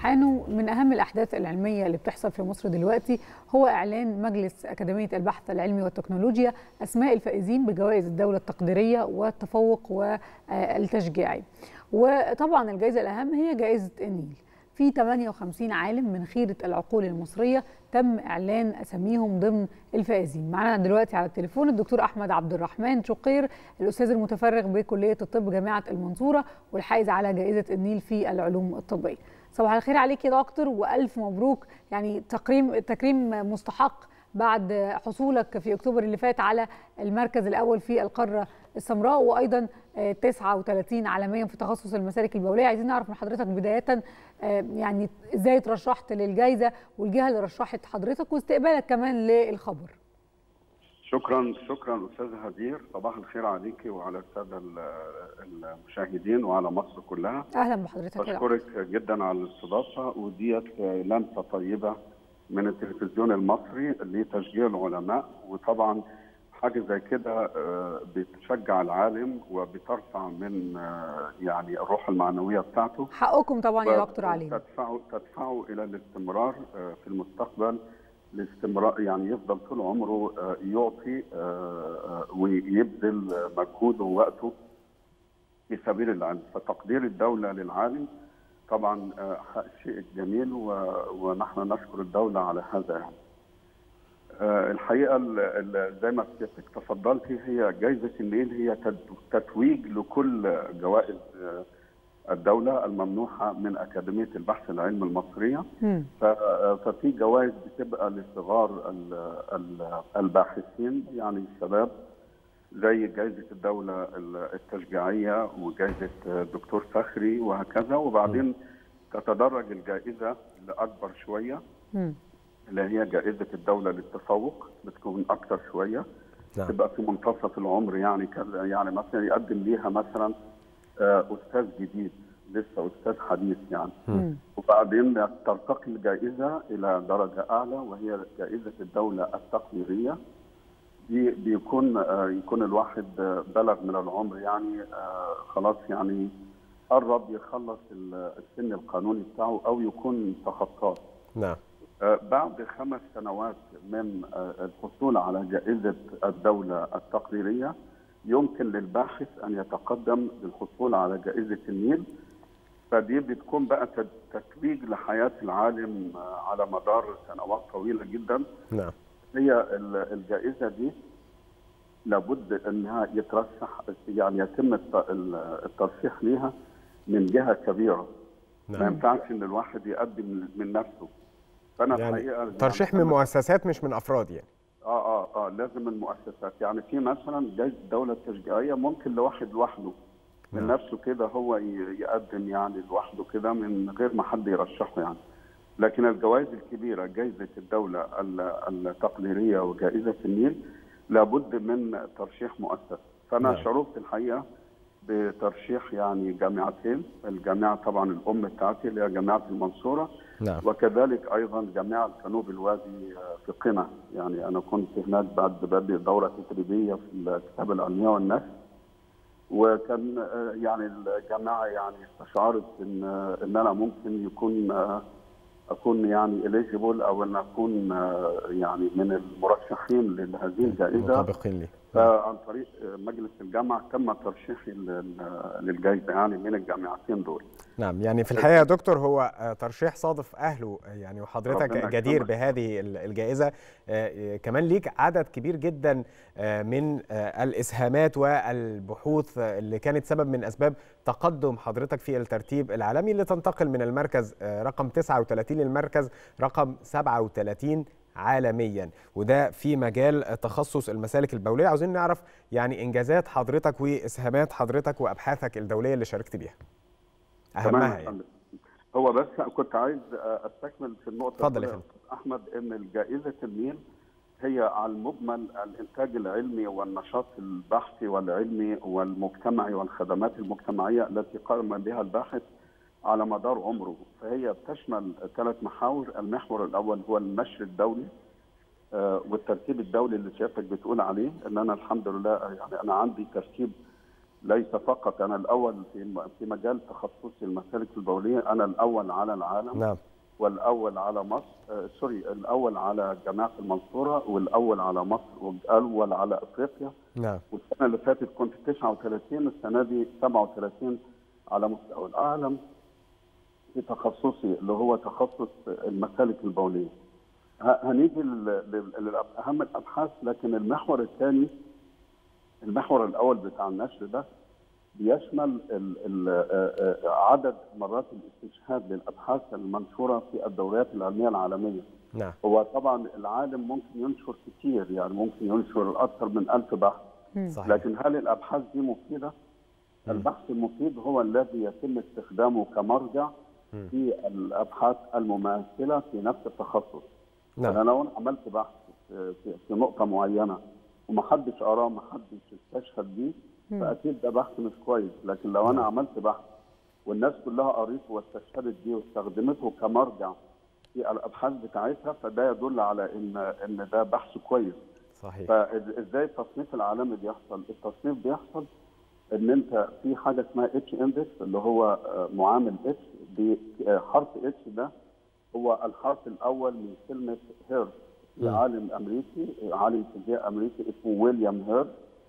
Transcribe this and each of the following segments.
حانوا من أهم الأحداث العلمية اللي بتحصل في مصر دلوقتي هو إعلان مجلس أكاديمية البحث العلمي والتكنولوجيا أسماء الفائزين بجوائز الدولة التقديرية والتفوق والتشجيعي وطبعا الجائزة الأهم هي جائزة النيل في 58 عالم من خيرة العقول المصرية تم إعلان أساميهم ضمن الفائزين معنا دلوقتي على التليفون الدكتور أحمد عبد الرحمن شقير الأستاذ المتفرغ بكلية الطب جامعة المنصورة والحائز على جائزة النيل في العلوم الطبية صباح الخير عليك يا دكتور وألف مبروك يعني تكريم تكريم مستحق بعد حصولك في اكتوبر اللي فات على المركز الاول في القاره السمراء وايضا 39 عالميا في تخصص المسالك البوليه عايزين نعرف من حضرتك بدايه يعني ازاي ترشحت للجائزه والجهه اللي رشحت حضرتك واستقبالك كمان للخبر شكرا شكرا استاذ هدير صباح الخير عليك وعلى الساده المشاهدين وعلى مصر كلها اهلا بحضرتك بشكرك جدا على الاستضافه وديت لمسه طيبه من التلفزيون المصري لتشجيع العلماء وطبعا حاجه زي كده بتشجع العالم وبترفع من يعني الروح المعنويه بتاعته حقكم طبعا يا دكتور علي تدفعه تدفعه الى الاستمرار في المستقبل الاستمرار يعني يفضل طول عمره يعطي ويبذل مجهوده ووقته في سبيل العلم فتقدير الدوله للعالم طبعا شيء جميل ونحن نشكر الدوله على هذا يعني. الحقيقه زي ما تفضلتي هي جائزه النيل هي تتويج لكل جوائز الدوله الممنوحه من اكاديميه البحث العلمي المصريه ففي جوائز بتبقى لصغار الباحثين يعني الشباب زي جائزة الدولة التشجيعية وجائزة الدكتور فخري وهكذا وبعدين م. تتدرج الجائزة لأكبر شوية م. اللي هي جائزة الدولة للتفوق بتكون أكثر شوية نعم. تبقى في منتصف العمر يعني يعني مثلا يقدم ليها مثلا أستاذ جديد لسه أستاذ حديث يعني م. وبعدين ترتقي الجائزة إلى درجة أعلى وهي جائزة الدولة التقديرية دي بيكون آه يكون الواحد آه بلغ من العمر يعني آه خلاص يعني قرب يخلص السن القانوني بتاعه او يكون تخطاه. نعم. بعد خمس سنوات من الحصول على جائزه الدوله التقديريه يمكن للباحث ان يتقدم للحصول على جائزه النيل فدي بتكون بقى تتويج لحياه العالم على مدار سنوات طويله جدا. نعم. هي الجائزة دي لابد انها يترشح يعني يتم الترشيح ليها من جهة كبيرة نعم. ما ينفعش ان الواحد يقدم من نفسه فانا يعني الحقيقة ترشيح يعني من مؤسسات مش من افراد يعني اه اه اه لازم من مؤسسات يعني في مثلا جائزة الدولة التشجيعية ممكن لواحد لوحده من نعم. نفسه كده هو يقدم يعني لوحده كده من غير ما حد يرشحه يعني لكن الجوائز الكبيرة جائزة الدولة التقديرية وجائزة النيل لابد من ترشيح مؤسس فأنا نعم. شرفت الحقيقة بترشيح يعني جامعتين الجامعة طبعا الأم بتاعتي اللي هي جامعة المنصورة نعم. وكذلك أيضا جامعة جنوب الوادي في قنا يعني أنا كنت هناك بعد بدء دورة تدريبية في الكتابة العلمية والنشر وكان يعني الجامعة يعني استشعرت إن إن أنا ممكن يكون اكون يعني اليجيبل او ان اكون يعني من المرشحين لهذه الجائزه مطابقين لي عن طريق مجلس الجامعه تم ترشيحي للجائزه يعني من الجامعتين دول نعم يعني في الحقيقه يا دكتور هو ترشيح صادف اهله يعني وحضرتك جدير بهذه الجائزه كمان ليك عدد كبير جدا من الاسهامات والبحوث اللي كانت سبب من اسباب تقدم حضرتك في الترتيب العالمي اللي تنتقل من المركز رقم 39 للمركز رقم 37 عالميا وده في مجال تخصص المسالك البوليه عاوزين نعرف يعني انجازات حضرتك واسهامات حضرتك وابحاثك الدوليه اللي شاركت بيها اهمها يعني. هو بس كنت عايز استكمل في النقطه اتفضل يا فندم احمد ان جائزه النيل هي على المجمل الانتاج العلمي والنشاط البحثي والعلمي والمجتمعي والخدمات المجتمعيه التي قام بها الباحث على مدار عمره فهي بتشمل ثلاث محاور المحور الاول هو النشر الدولي والترتيب الدولي اللي سيادتك بتقول عليه ان انا الحمد لله يعني انا عندي ترتيب ليس فقط انا الاول في في مجال تخصصي المسالك البوليه انا الاول على العالم نعم والاول على مصر آه سوري الاول على جامعه المنصوره والاول على مصر والاول على افريقيا نعم والسنه اللي فاتت كنت 39 السنه دي 37 على مستوى العالم في تخصصي اللي هو تخصص المسالك البوليه. هنيجي لاهم الابحاث لكن المحور الثاني المحور الاول بتاع النشر ده بيشمل ال ال عدد مرات الاستشهاد للابحاث المنشوره في الدوريات العلميه العالميه. نعم. هو طبعا العالم ممكن ينشر كتير يعني ممكن ينشر اكثر من ألف بحث. صحيح. لكن هل الابحاث دي مفيده؟ البحث المفيد هو الذي يتم استخدامه كمرجع في الابحاث المماثله في نفس التخصص. نعم. انا لو انا عملت بحث في, في نقطه معينه ومحدش قراه محدش استشهد بيه فاكيد ده بحث مش كويس، لكن لو انا عملت بحث والناس كلها قريته واستشهدت بيه واستخدمته كمرجع في الابحاث بتاعتها فده يدل على ان ان ده بحث كويس. صحيح. فازاي التصنيف العالمي بيحصل؟ التصنيف بيحصل ان انت في حاجه اسمها اتش اندكس اللي هو معامل اتش حرف اتش ده هو الحرف الاول من كلمه هيرت في عالم امريكي عالم فيزياء امريكي اسمه ويليام هيرت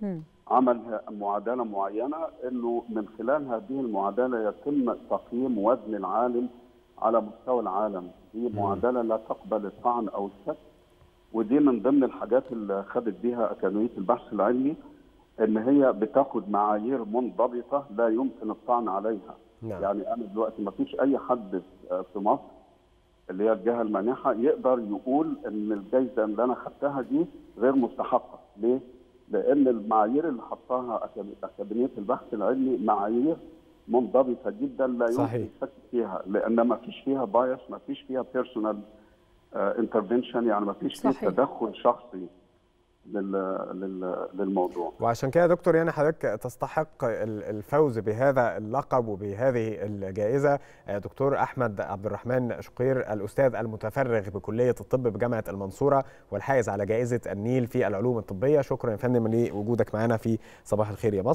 عمل معادله معينه انه من خلال هذه المعادله يتم تقييم وزن العالم على مستوى العالم دي معادله لا تقبل الطعن او الشك ودي من ضمن الحاجات اللي خدت بيها اكاديميه البحث العلمي ان هي بتاخد معايير منضبطه لا يمكن الطعن عليها نعم. يعني انا دلوقتي ما فيش اي حد في مصر اللي هي الجهه المانحه يقدر يقول ان الجائزه اللي انا خدتها دي غير مستحقه ليه لان المعايير اللي حطاها اكاديميه البحث العلمي معايير منضبطه جدا لا يمكن صحيح. الشك فيها لان ما فيش فيها بايس ما فيش فيها بيرسونال انترفنشن يعني ما فيش فيه صحيح. تدخل شخصي لل... لل... للموضوع وعشان كده يا دكتور يعني حضرتك تستحق الفوز بهذا اللقب وبهذه الجائزه دكتور احمد عبد الرحمن شقير الاستاذ المتفرغ بكليه الطب بجامعه المنصوره والحائز على جائزه النيل في العلوم الطبيه شكرا يا فندم لوجودك معنا في صباح الخير يا مصر